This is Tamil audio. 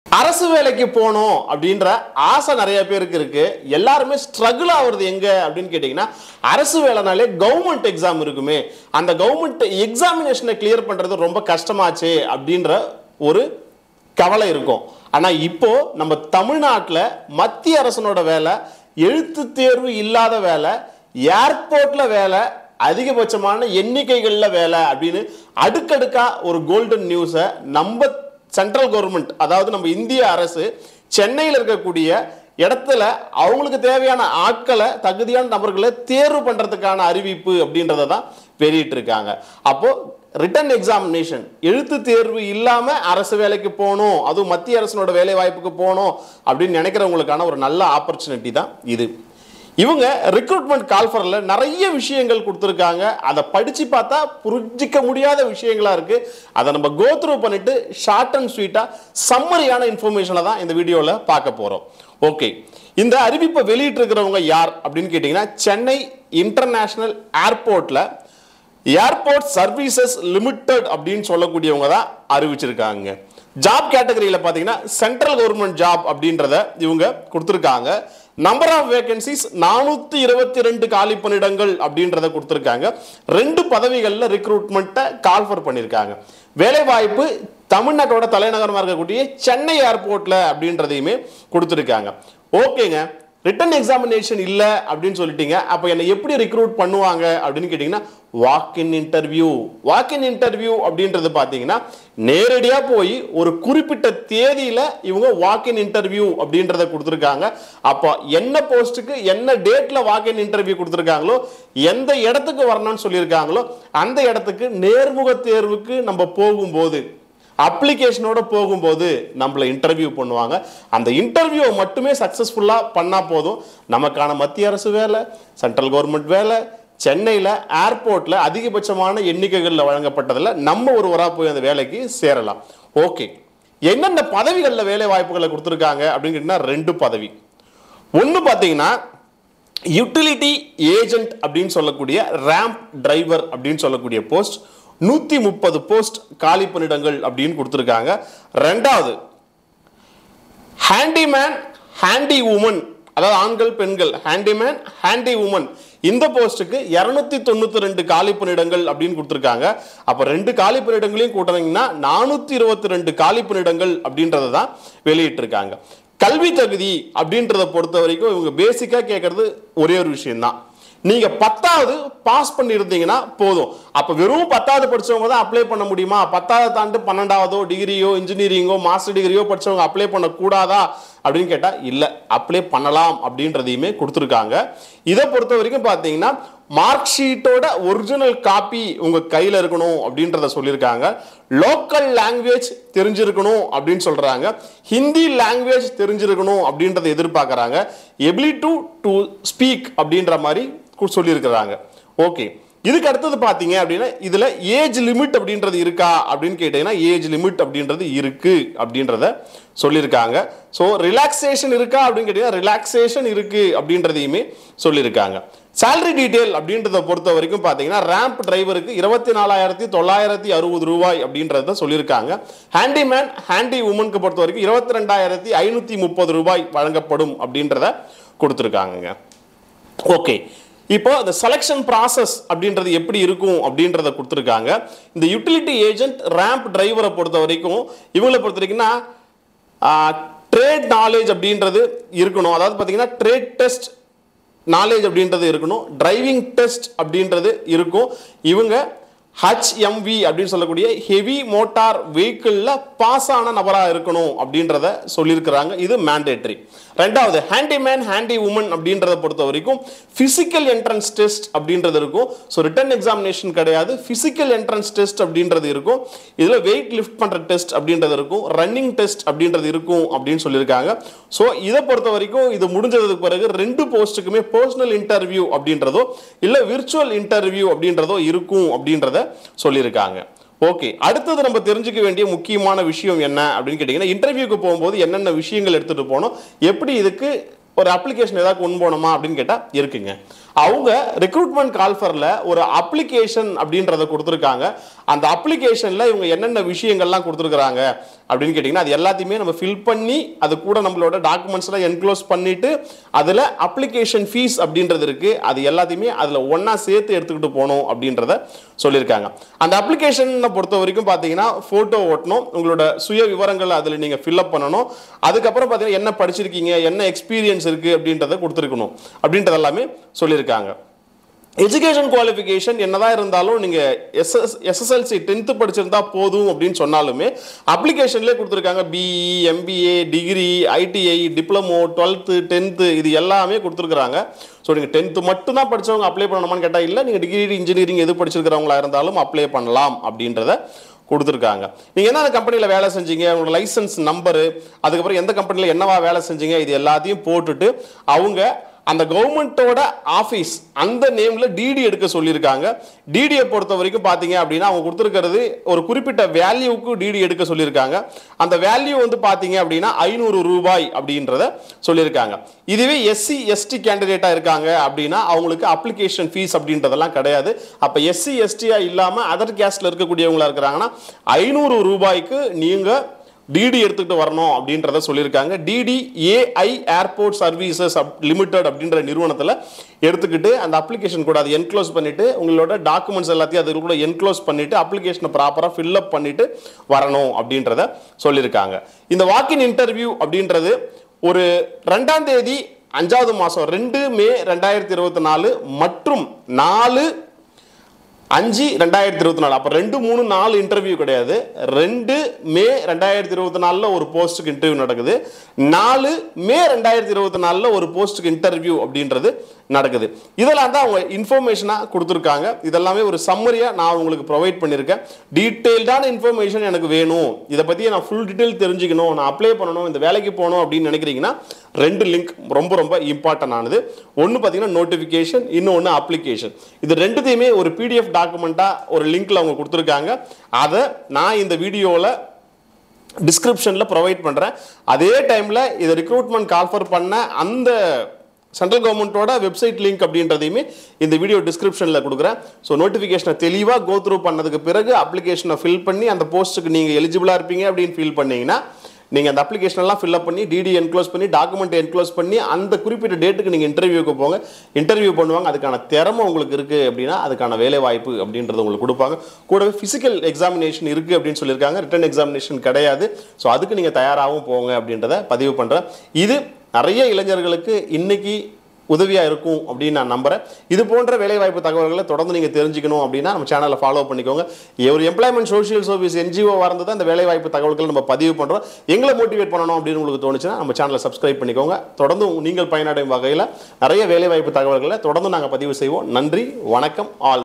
அரசு வேலைக்கு போகணும் அப்படின்ற ஆசை நிறைய பேருக்கு இருக்கு எல்லாருமே ஸ்ட்ரகிள் ஆகுறது எங்க அப்படின்னு கேட்டிங்கன்னா அரசு வேலைனாலே கவர்மெண்ட் எக்ஸாம் இருக்குமே அந்த கவர்மெண்ட் எக்ஸாமினேஷனை கிளியர் பண்றது ரொம்ப கஷ்டமாச்சே அப்படின்ற ஒரு கவலை இருக்கும் ஆனா இப்போ நம்ம தமிழ்நாட்டில் மத்திய அரசனோட வேலை எழுத்து தேர்வு இல்லாத வேலை ஏர்போர்ட்ல வேலை அதிகபட்சமான எண்ணிக்கைகள்ல வேலை அப்படின்னு அடுக்கடுக்கா ஒரு கோல்டன் நியூஸை நம்ம சென்ட்ரல் கவர்மெண்ட் அதாவது நம்ம இந்திய அரசு சென்னையில் இருக்கக்கூடிய இடத்துல அவங்களுக்கு தேவையான ஆட்களை தகுதியான நபர்களை தேர்வு பண்றதுக்கான அறிவிப்பு அப்படின்றத தான் வெளியிட்டிருக்காங்க அப்போ ரிட்டன் எக்ஸாமினேஷன் எழுத்து தேர்வு இல்லாம அரசு வேலைக்கு போகணும் அதுவும் மத்திய அரசனோட வேலை வாய்ப்புக்கு போகணும் அப்படின்னு நினைக்கிறவங்களுக்கான ஒரு நல்ல ஆப்பர்ச்சுனிட்டி தான் இது இவங்க ரெக்ரூட்மெண்ட் கால்ஃபரில் நிறைய விஷயங்கள் கொடுத்துருக்காங்க அதை படித்து பார்த்தா புரிஞ்சிக்க முடியாத விஷயங்களா இருக்கு அதை நம்ம கோத்ரூ பண்ணிட்டு ஷார்ட் அண்ட் ஸ்வீட்டாக சம்மரியான இன்ஃபர்மேஷனை தான் இந்த வீடியோவில் பார்க்க போகிறோம் ஓகே இந்த அறிவிப்பை வெளியிட்டிருக்கிறவங்க யார் அப்படின்னு கேட்டிங்கன்னா சென்னை இன்டர்நேஷனல் ஏர்போர்ட்டில் ஏர்போர்ட் சர்வீசஸ் லிமிடெட் அப்படின்னு சொல்லக்கூடியவங்க தான் அறிவிச்சிருக்காங்க ஜாப் கேட்டகரியில் பார்த்தீங்கன்னா சென்ட்ரல் கவர்மெண்ட் ஜாப் அப்படின்றத இவங்க கொடுத்துருக்காங்க நம்பர் ஆஃப் வேகன்சிஸ் நானூற்றி இருபத்தி ரெண்டு காலி பணியிடங்கள் அப்படின்றத கொடுத்துருக்காங்க ரெண்டு பதவிகளில் ரெக்ரூட்மெண்ட்டை கால்ஃபர் பண்ணியிருக்காங்க வேலை வாய்ப்பு தமிழ்நாட்டோட தலைநகரமாக இருக்கக்கூடிய சென்னை ஏர்போர்ட்ல அப்படின்றதையுமே கொடுத்துருக்காங்க ஓகேங்க ரிட்டன் எக்ஸாமினேஷன் இல்லை அப்படின்னு சொல்லிட்டீங்க அப்போ என்னை எப்படி ரெக்ரூட் பண்ணுவாங்க அப்படின்னு கேட்டிங்கன்னா walk in interview walk in interview அப்படின்றது பார்த்தீங்கன்னா நேரடியாக போய் ஒரு குறிப்பிட்ட தேதியில் இவங்க வாக் இன் இன்டர்வியூ அப்படின்றத கொடுத்துருக்காங்க அப்போ என்ன போஸ்ட்டுக்கு என்ன டேட்டில் வாக் இன் இன்டர்வியூ கொடுத்துருக்காங்களோ எந்த இடத்துக்கு வரணும்னு சொல்லியிருக்காங்களோ அந்த இடத்துக்கு நேர்முக தேர்வுக்கு நம்ம போகும்போது அப்ளிகேஷனோட போகும்போது நம்மளை இன்டர்வியூ பண்ணுவாங்க அந்த இன்டர்வியூவை மட்டுமே சக்ஸஸ்ஃபுல்லாக பண்ணால் போதும் நமக்கான மத்திய அரசு வேலை சென்ட்ரல் கவர்மெண்ட் வேலை சென்னையில் ஏர்போர்ட்டில் அதிகபட்சமான எண்ணிக்கைகளில் வழங்கப்பட்டதில் நம்ம ஒருவராக போய் அந்த வேலைக்கு சேரலாம் ஓகே என்னென்ன பதவிகளில் வேலை வாய்ப்புகளை கொடுத்துருக்காங்க அப்படின்னு கேட்டிங்கன்னா ரெண்டு பதவி ஒன்று பார்த்தீங்கன்னா யூட்டிலிட்டி ஏஜென்ட் அப்படின்னு சொல்லக்கூடிய ரேம்ப் டிரைவர் அப்படின்னு சொல்லக்கூடிய போஸ்ட் நூற்றி முப்பது போஸ்ட் காலி பணியிடங்கள் அப்படின்னு கொடுத்துருக்காங்க ரெண்டாவது ஹேண்டிமேன் ஹேண்டி உமன் அதாவது ஆண்கள் பெண்கள் ஹேண்டிமேன் ஹேண்டி உமன் இந்த போஸ்ட்டுக்கு இரநூத்தி தொண்ணூத்தி ரெண்டு காலி பணியிடங்கள் அப்படின்னு கொடுத்துருக்காங்க அப்போ ரெண்டு காலி பணியிடங்களையும் கூட்டினீங்கன்னா நானூற்றி இருபத்தி ரெண்டு காலி பணியிடங்கள் அப்படின்றத தான் வெளியிட்டிருக்காங்க கல்வி தகுதி அப்படின்றத பொறுத்த வரைக்கும் இவங்க பேசிக்காக கேட்கறது ஒரே ஒரு விஷயம்தான் நீங்க பத்தாவது பாஸ் பண்ணியிருந்தீங்கன்னா போதும் அப்ப வெறும் பத்தாவது படிச்சவங்க தான் அப்ளை பண்ண முடியுமா பத்தாவது தாண்டு பன்னெண்டாவதோ டிகிரியோ இன்ஜினியரிங்கோ மாஸ்டர் டிகிரியோ படிச்சவங்க அப்ளை பண்ண கூடாதா அப்படின்னு கேட்டா இல்ல அப்ளை பண்ணலாம் அப்படின்றதையுமே கொடுத்துருக்காங்க இதை பொறுத்த வரைக்கும் பார்த்தீங்கன்னா மார்க் ஷீட்டோட ஒரிஜினல் காப்பி உங்க கையில இருக்கணும் அப்படின்றத சொல்லியிருக்காங்க லோக்கல் லாங்குவேஜ் தெரிஞ்சிருக்கணும் அப்படின்னு சொல்றாங்க ஹிந்தி லாங்குவேஜ் தெரிஞ்சிருக்கணும் அப்படின்றத எதிர்பார்க்கறாங்க எபிலிட்டி டு ஸ்பீக் அப்படின்ற மாதிரி கு- சொல்லியிருக்கிறாங்க ஓகே இதுக்கு அடுத்தது பார்த்தீங்க அப்படின்னா இதுல ஏஜ் லிமிட் அப்படின்றது இருக்கா அப்படின்னு கேட்டீங்கன்னா ஏஜ் லிமிட் அப்படின்றது இருக்கு அப்படின்றத சொல்லியிருக்காங்க ஸோ ரிலாக்ஸேஷன் இருக்கா அப்படின்னு கேட்டீங்கன்னா ரிலாக்ஸேஷன் இருக்கு அப்படின்றதையுமே சொல்லியிருக்காங்க salary டீடைல் அப்படின்றத பொறுத்த வரைக்கும் பார்த்தீங்கன்னா ரேம்ப் டிரைவருக்கு இருபத்தி நாலாயிரத்தி தொள்ளாயிரத்தி அறுபது ரூபாய் அப்படின்றத சொல்லியிருக்காங்க ஹேண்டிமேன் ஹேண்டி உமனுக்கு பொறுத்த வரைக்கும் இருபத்தி ரெண்டாயிரத்தி ஐநூற்றி முப்பது ரூபாய் வழங்கப்படும் அப்படின்றத கொடுத்துருக்காங்கங்க ஓகே இப்போ இந்த செலெக்ஷன் ப்ராசஸ் அப்படின்றது எப்படி இருக்கும் அப்படின்றத கொடுத்துருக்காங்க இந்த யூட்டிலிட்டி ஏஜென்ட் ரேம்ப் டிரைவரை பொறுத்த வரைக்கும் இவங்களை பொறுத்த வரைக்கும்னா ட்ரேட் நாலேஜ் அப்படின்றது இருக்கணும் அதாவது பார்த்தீங்கன்னா ட்ரேட் டெஸ்ட் நாலேஜ் அப்படின்றது இருக்கணும் டிரைவிங் டெஸ்ட் அப்படின்றது இருக்கும் இவங்க ஹச்எம்வி அப்படின்னு சொல்லக்கூடிய ஹெவி மோட்டார் வெஹிக்கிளில் பாஸ் ஆன நபராக இருக்கணும் அப்படின்றத சொல்லியிருக்கிறாங்க இது மேண்டேட்ரி ரெண்டாவது ஹேண்டிமேன் ஹேண்டி உமன் அப்படின்றத பொறுத்த வரைக்கும் ஃபிசிக்கல் என்ட்ரன்ஸ் டெஸ்ட் அப்படின்றது இருக்கும் ஸோ ரிட்டன் எக்ஸாமினேஷன் கிடையாது ஃபிசிக்கல் என்ட்ரன்ஸ் டெஸ்ட் அப்படின்றது இருக்கும் இதில் வெயிட் லிஃப்ட் பண்ணுற டெஸ்ட் அப்படின்றது இருக்கும் ரன்னிங் டெஸ்ட் அப்படின்றது இருக்கும் அப்படின்னு சொல்லியிருக்காங்க ஸோ இதை பொறுத்த வரைக்கும் இது முடிஞ்சதுக்கு பிறகு ரெண்டு போஸ்ட்டுக்குமே பர்சனல் இன்டர்வியூ அப்படின்றதோ இல்லை விர்ச்சுவல் இன்டர்வியூ அப்படின்றதோ இருக்கும் அப்படின்றத சொல்லியிருக்காங்க ஓகே அடுத்தது நம்ம தெரிஞ்சுக்க வேண்டிய முக்கியமான விஷயம் என்ன அப்படின்னு கேட்டிங்கன்னா இன்டர்வியூக்கு போகும்போது என்னென்ன விஷயங்கள் எடுத்துகிட்டு போகணும் எப்படி இதுக்கு ஒரு அப்ளிகேஷன் ஏதாவது கொண்டு போகணுமா அப்படின்னு கேட்டால் இருக்குங்க அவங்க ரெக்ரூட்மெண்ட் கால்ஃபரில் ஒரு அப்ளிகேஷன் அப்படின்றத கொடுத்துருக்காங்க அந்த அப்ளிகேஷனில் இவங்க என்னென்ன விஷயங்கள்லாம் கொடுத்துருக்குறாங்க அப்படின்னு கேட்டிங்கன்னா அது எல்லாத்தையுமே நம்ம ஃபில் பண்ணி அது கூட நம்மளோட டாக்குமெண்ட்ஸ்லாம் என்க்ளோஸ் பண்ணிட்டு அதில் அப்ளிகேஷன் ஃபீஸ் அப்படின்றது இருக்குது அது எல்லாத்தையுமே அதில் ஒன்றா சேர்த்து எடுத்துக்கிட்டு போகணும் அப்படின்றத சொல்லியிருக்காங்க அந்த அப்ளிகேஷனை பொறுத்த வரைக்கும் பார்த்தீங்கன்னா ஃபோட்டோ ஓட்டணும் உங்களோட சுய விவரங்களை அதில் நீங்கள் ஃபில்அப் பண்ணணும் அதுக்கப்புறம் பார்த்தீங்கன்னா என்ன படிச்சிருக்கீங்க என்ன எக்ஸ்பீரியன்ஸ் இருக்குது அப்படின்றத கொடுத்துருக்கணும் அப்படின்றது எல்லாமே சொல்லியிருக்காங்க எஜுகேஷன் குவாலிஃபிகேஷன் என்னதான் இருந்தாலும் நீங்கள் எஸ்எஸ் எஸ்எஸ்எல்சி டென்த்து படிச்சிருந்தா போதும் அப்படின்னு சொன்னாலுமே அப்ளிகேஷன்லேயே கொடுத்துருக்காங்க BE MBA degree ITI diploma twelfth tenth இது எல்லாமே கொடுத்துருக்குறாங்க ஸோ நீங்கள் டென்த்து மட்டும் தான் படிச்சவங்க அப்ளை பண்ணணுமான்னு கேட்டால் இல்லை நீங்கள் டிகிரி இன்ஜினியரிங் எது படிச்சிருக்கிறவங்களா இருந்தாலும் அப்ளை பண்ணலாம் அப்படின்றத கொடுத்துருக்காங்க நீங்கள் என்ன கம்பெனியில் வேலை செஞ்சீங்க உங்களோட லைசன்ஸ் நம்பரு அதுக்கப்புறம் எந்த கம்பெனியில் என்னவா வேலை செஞ்சீங்க இது எல்லாத்தையும் போட்டுட்டு அவங்க அந்த கவர்மெண்ட்டோட ஆஃபீஸ் அந்த நேம்ல டிடி எடுக்க சொல்லியிருக்காங்க டிடியை பொறுத்த வரைக்கும் பார்த்தீங்க அப்படின்னா அவங்க கொடுத்துருக்கிறது ஒரு குறிப்பிட்ட வேல்யூவுக்கு டிடி எடுக்க சொல்லியிருக்காங்க அந்த வேல்யூ வந்து பார்த்தீங்க அப்படின்னா ஐநூறு ரூபாய் அப்படின்றத சொல்லியிருக்காங்க இதுவே எஸ்சி எஸ்டி கேண்டிடேட்டாக இருக்காங்க அப்படின்னா அவங்களுக்கு அப்ளிகேஷன் ஃபீஸ் அப்படின்றதெல்லாம் கிடையாது அப்போ எஸ்சி எஸ்டியாக இல்லாமல் அதர் கேஸ்டில் இருக்கக்கூடியவங்களா இருக்கிறாங்கன்னா ஐநூறு ரூபாய்க்கு நீங்கள் டிடி எடுத்துக்கிட்டு வரணும் அப்படின்றத சொல்லியிருக்காங்க DD AI airport services limited அப்படின்ற நிறுவனத்தில் எடுத்துக்கிட்டு அந்த அப்ளிகேஷன் கூட அதை என்க்ளோஸ் பண்ணிட்டு உங்களோட டாக்குமெண்ட்ஸ் எல்லாத்தையும் அது கூட என்க்ளோஸ் பண்ணிட்டு அப்ளிகேஷனை ப்ராப்பராக ஃபில்அப் பண்ணிட்டு வரணும் அப்படின்றத சொல்லியிருக்காங்க இந்த வாக்கின் இன்டர்வியூ அப்படின்றது ஒரு ரெண்டாம் தேதி அஞ்சாவது மாதம் ரெண்டு மே ரெண்டாயிரத்தி இருபத்தி நாலு மற்றும் நாலு அஞ்சு ரெண்டாயிரத்தி இருபத்தி நாலு அப்போ ரெண்டு மூணு நாலு இன்டர்வியூ கிடையாது ரெண்டு மே ரெண்டாயிரத்தி இருபத்தி நாலில் ஒரு போஸ்ட்டுக்கு இன்டர்வியூ நடக்குது நாலு மே ரெண்டாயிரத்தி இருபத்தி நாலில் ஒரு போஸ்ட்டுக்கு இன்டர்வியூ அப்படின்றது நடக்குது இதெல்லாம் தான் அவங்க இன்ஃபர்மேஷனாக கொடுத்துருக்காங்க இதெல்லாமே ஒரு சம்மரியாக நான் உங்களுக்கு ப்ரொவைட் பண்ணியிருக்கேன் டீட்டெயில்டான இன்ஃபர்மேஷன் எனக்கு வேணும் இதை பற்றி நான் ஃபுல் டீட்டெயில் தெரிஞ்சுக்கணும் நான் அப்ளை பண்ணணும் இந்த வேலைக்கு போகணும் அப்படின்னு நினைக்கிறீங்கன்னா ரெண்டு லிங்க் ரொம்ப ரொம்ப இம்பார்ட்டன் ஆனது ஒன்று பார்த்தீங்கன்னா நோட்டிஃபிகேஷன் இன்னொன்று அப்ளிகேஷன் இது ரெண்டுத்தையுமே ஒரு பிடிஎஃப் டாக்குமெண்ட்டாக ஒரு லிங்க்ல அவங்க கொடுத்துருக்காங்க அதை நான் இந்த வீடியோவில் டிஸ்கிரிப்ஷனில் ப்ரொவைட் பண்ணுறேன் அதே டைமில் இதை ரெக்ரூட்மெண்ட் கால்ஃபர் பண்ண அந்த சென்ட்ரல் கவர்மெண்ட்டோட வெப்சைட் லிங்க் அப்படின்றதையுமே இந்த வீடியோ டிஸ்கிரிப்ஷனில் கொடுக்குறேன் ஸோ நோட்டிஃபிகேஷனை தெளிவாக கோ த்ரூ பண்ணதுக்கு பிறகு அப்ளிகேஷனை ஃபில் பண்ணி அந்த போஸ்ட்டுக்கு நீங்கள் எலிஜிபிளாக இருப்பீங்க அப்படின்னு ஃபீல் பண்ணீங்கன்னா நீங்கள் அந்த application எல்லாம் ஃபில்அப் பண்ணி டிடி என்க்ளோஸ் பண்ணி டாக்குமெண்ட் என்க்ளோஸ் பண்ணி அந்த குறிப்பிட்ட டேட்டுக்கு நீங்கள் இன்டர்வியூக்கு போங்க இன்டர்வியூ பண்ணுவாங்க அதுக்கான திறமை உங்களுக்கு இருக்குது அப்படின்னா அதுக்கான வேலை வாய்ப்பு அப்படின்றது உங்களுக்கு கொடுப்பாங்க கூடவே ஃபிசிக்கல் எக்ஸாமினேஷன் இருக்குது அப்படின்னு சொல்லியிருக்காங்க ரிட்டன் எக்ஸாமினேஷன் கிடையாது ஸோ அதுக்கு நீங்கள் தயாராகவும் போங்க அப்படின்றத பதிவு பண்ணுறேன் இது நிறைய இளைஞர்களுக்கு இன்னைக்கு உதவியாக இருக்கும் அப்படின்னு நான் நம்புறேன் இது போன்ற வேலைவாய்ப்பு தகவல்களை தொடர்ந்து நீங்கள் தெரிஞ்சுக்கணும் அப்படின்னா நம்ம சேனலை ஃபாலோ பண்ணிக்கோங்க ஒரு எம்ப்ளாய்மெண்ட் சோஷியல் சர்வீஸ் என்ஜிஓ வரந்து தான் இந்த வேலைவாய்ப்பு தகவல்கள் நம்ம பதிவு பண்ணுறோம் எங்களை மோட்டிவேட் பண்ணணும் அப்படின்னு உங்களுக்கு தோணுச்சுன்னா நம்ம சேனலை சப்ஸ்கிரைப் பண்ணிக்கோங்க தொடர்ந்து நீங்கள் பயனடையும் வகையில் நிறைய வேலைவாய்ப்பு தகவல்களை தொடர்ந்து நாங்கள் பதிவு செய்வோம் நன்றி வணக்கம் ஆல்